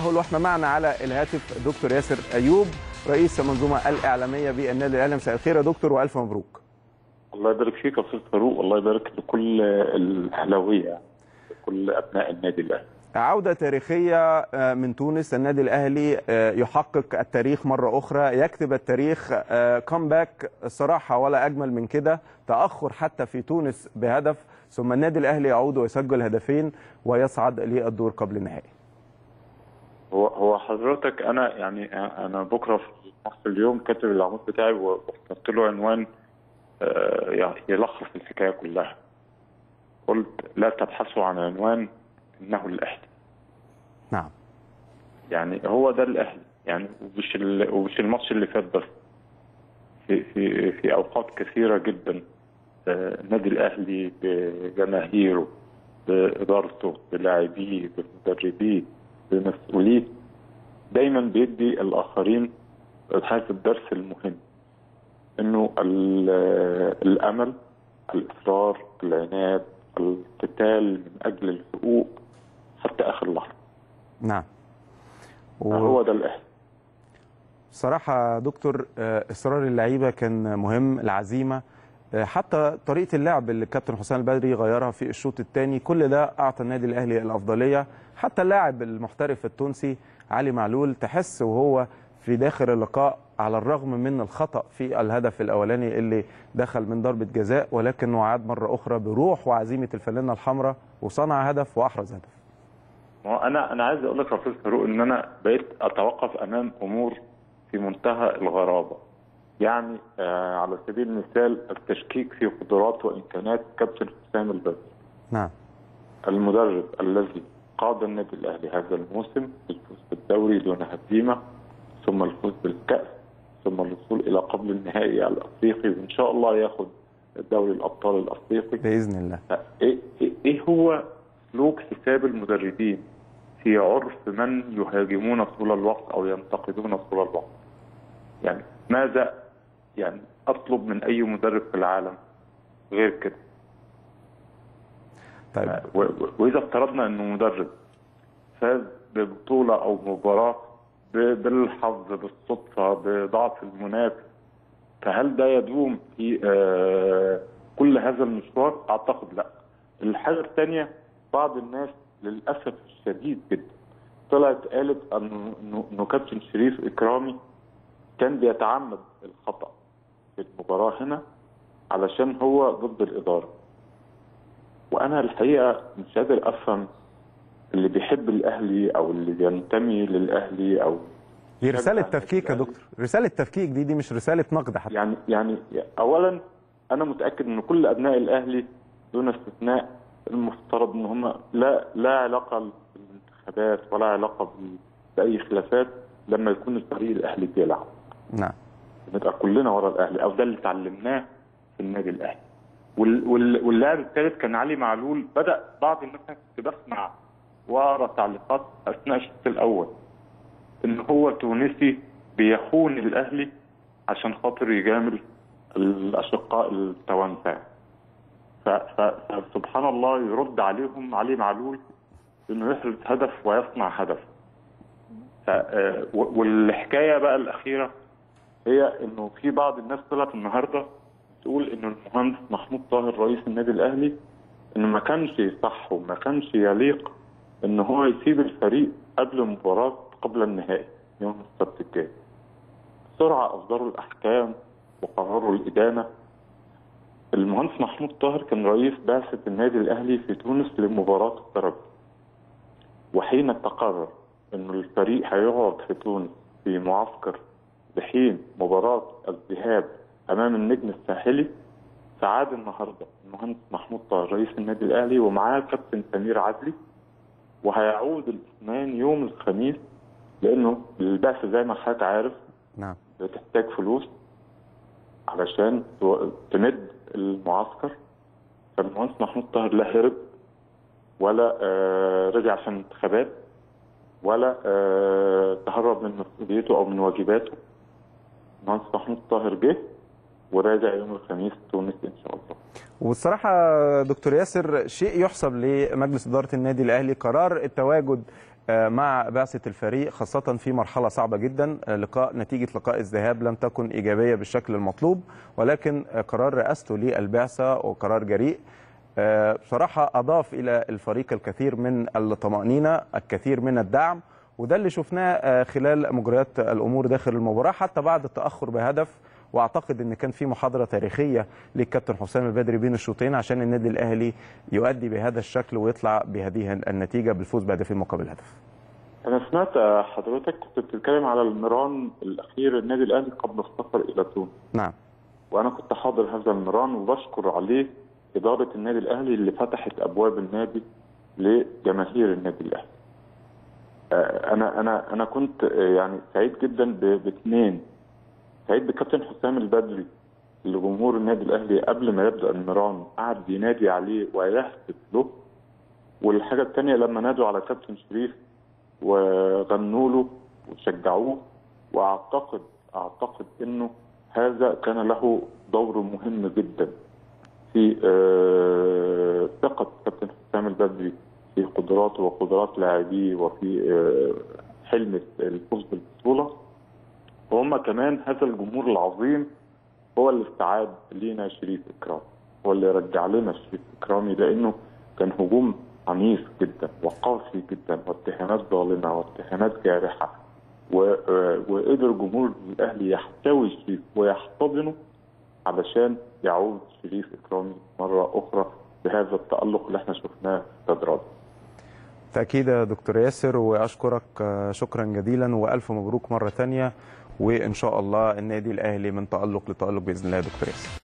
التأهل واحنا معنا على الهاتف دكتور ياسر أيوب رئيس المنظومة الإعلامية بالنادي الأهلي مساء الخير يا دكتور وألف مبروك الله يبارك فيك يا استاذ فاروق والله يبارك لكل الاهلاويه كل ابناء النادي الاهلي عودة تاريخية من تونس النادي الأهلي يحقق التاريخ مرة أخرى يكتب التاريخ كومباك الصراحة ولا أجمل من كده تأخر حتى في تونس بهدف ثم النادي الأهلي يعود ويسجل هدفين ويصعد للدور قبل النهائي هو هو حضرتك انا يعني انا بكره في مصر اليوم كاتب العمود بتاعي واخترت له عنوان آه، يعني يلخص الحكايه كلها قلت لا تبحثوا عن عنوان انه الاهلي نعم يعني هو ده الاهلي يعني ومش ال- ومش الماتش اللي فات بس في في في اوقات كثيره جدا آه، النادي الاهلي بجماهيره بادارته بلاعبيه بمدربيه بمسؤوليه دايما بيدي الاخرين هذا الدرس المهم انه ال- الامل الاصرار العناد القتال من اجل الحقوق حتى اخر لحظه نعم و... هو ده الاهلي صراحة دكتور آه، إصرار اللعيبة كان مهم العزيمة آه، حتى طريقة اللعب اللي الكابتن حسام البدري غيرها في الشوط الثاني كل ده أعطى النادي الأهلي الأفضلية حتى اللاعب المحترف التونسي علي معلول تحس وهو في داخل اللقاء على الرغم من الخطأ في الهدف الأولاني اللي دخل من ضربة جزاء ولكنه عاد مرة أخرى بروح وعزيمة الفانلة الحمراء وصنع هدف وأحرز هدف ما هو انا انا عايز اقول لك يا استاذ فاروق ان انا بقيت اتوقف امام امور في منتهى الغرابه يعني آه على سبيل المثال التشكيك في قدرات وامكانات كابتن حسام البدري نعم المدرب الذي قاد النادي الاهلي هذا الموسم للفوز بالدوري دون هزيمه ثم الفوز بالكاس ثم الوصول الى قبل النهائي الافريقي وان شاء الله ياخذ دوري الابطال الافريقي بإذن الله ايه إيه- إيه هو سلوك حساب المدربين في عرف من يهاجمون طول الوقت او ينتقدون طول الوقت يعني ماذا يعني اطلب من اي مدرب في العالم غير كده طيب و- و- واذا افترضنا انه مدرب فاز ببطوله او مباراه ب- بالحظ بالصدفه بضعف المنافس فهل ده يدوم في آه، كل هذا المشوار؟ اعتقد لا. الحاجه الثانيه بعض الناس للاسف الشديد جدا طلعت قالت انه انه إنه كابتن شريف اكرامي كان بيتعمد الخطا في المباراه هنا علشان هو ضد الاداره. وانا الحقيقه مش قادر افهم اللي بيحب الاهلي او اللي بينتمي للاهلي او دي رسالة يشجع تفكيك يا النادي دكتور رسالة تفكيك دي دي مش رسالة نقد حتى يعني يعني اولا انا متاكد ان كل ابناء الاهلي دون استثناء المفترض ان هم لا لا علاقه بالانتخابات ولا علاقه بال- باي خلافات لما يكون الفريق الاهلي بيلعب نعم نبقى كلنا ورا الاهلي او ده اللي اتعلمناه في النادي الاهلي وال- وال- واللاعب الثالث كان علي معلول بدا بعض الناس أنا كنت بسمع واقرا تعليقات اثناء الشوط الاول ان هو تونسي بيخون الاهلي عشان خاطر يجامل الاشقاء التوانسه ف- ف- فسبحان الله يرد عليهم علي معلول انه يحرز هدف ويصنع هدف ف- آه، و- والحكايه بقى الاخيره هي انه في بعض الناس طلعت النهارده تقول انه المهندس محمود طاهر رئيس النادي الاهلي انه ما كانش صح وما كانش يليق ان هو يسيب الفريق قبل مباراه قبل النهائي يوم السبت الجاي. بسرعه اصدروا الاحكام وقرروا الادانه. المهندس محمود طاهر كان رئيس بعثه النادي الاهلي في تونس لمباراه الترجي. وحين تقرر انه الفريق هيقعد في تونس في معسكر بحين مباراة الذهاب أمام النجم الساحلي فعاد النهارده المهندس محمود طاهر رئيس النادي الأهلي ومعاه كابتن سمير عدلي وهيعود الاثنين يوم الخميس لأنه البعثة زي ما حضرتك عارف نعم بتحتاج فلوس علشان تو- تمد المعسكر فالمهندس محمود طاهر لا هرب ولا آه، رجع عشان انتخابات ولا آه، تهرب من مسؤوليته او من واجباته المهندس محمود طاهر جه وراجع يوم الخميس تونس ان شاء الله والصراحة دكتور ياسر شيء يحسب لمجلس إدارة النادي الأهلي قرار التواجد مع بعثة الفريق خاصة في مرحلة صعبة جدا لقاء نتيجة لقاء الذهاب لم تكن إيجابية بالشكل المطلوب ولكن قرار رئاسته للبعثة وقرار جريء بصراحة أضاف إلى الفريق الكثير من الطمأنينة الكثير من الدعم وده اللي شفناه خلال مجريات الأمور داخل المباراة حتى بعد التأخر بهدف واعتقد ان كان في محاضره تاريخيه للكابتن حسام البدري بين الشوطين عشان النادي الاهلي يؤدي بهذا الشكل ويطلع بهذه النتيجه بالفوز بهدفين مقابل هدف. انا سمعت حضرتك كنت بتتكلم على المران الاخير النادي الاهلي قبل السفر الى تونس. نعم. وانا كنت حاضر هذا المران وبشكر عليه اداره النادي الاهلي اللي فتحت ابواب النادي لجماهير النادي الاهلي. انا انا انا كنت يعني سعيد جدا باثنين سعيد بكابتن حسام البدري اللي جمهور النادي الاهلي قبل ما يبدا المران قعد ينادي عليه ويهتف له والحاجه الثانيه لما نادوا على كابتن شريف وغنوا له وشجعوه واعتقد اعتقد انه هذا كان له دور مهم جدا في ثقه كابتن حسام البدري في قدراته وقدرات لاعبيه وفي حلم الفوز بالبطوله وهم كمان هذا الجمهور العظيم هو اللي استعاد لينا شريف اكرام هو اللي رجع لنا شريف اكرامي لانه كان هجوم عنيف جدا وقاسي جدا واتهامات ظالمه واتهامات جارحه وقدر جمهور الاهلي يحتوي شريف ويحتضنه علشان يعود شريف اكرامي مره اخرى بهذا التالق اللي احنا شفناه في استاد تأكيد يا دكتور ياسر وأشكرك شكرا جزيلا وألف مبروك مرة ثانية وإن شاء الله النادي الأهلي من تألق لتألق بإذن الله يا دكتور ياسر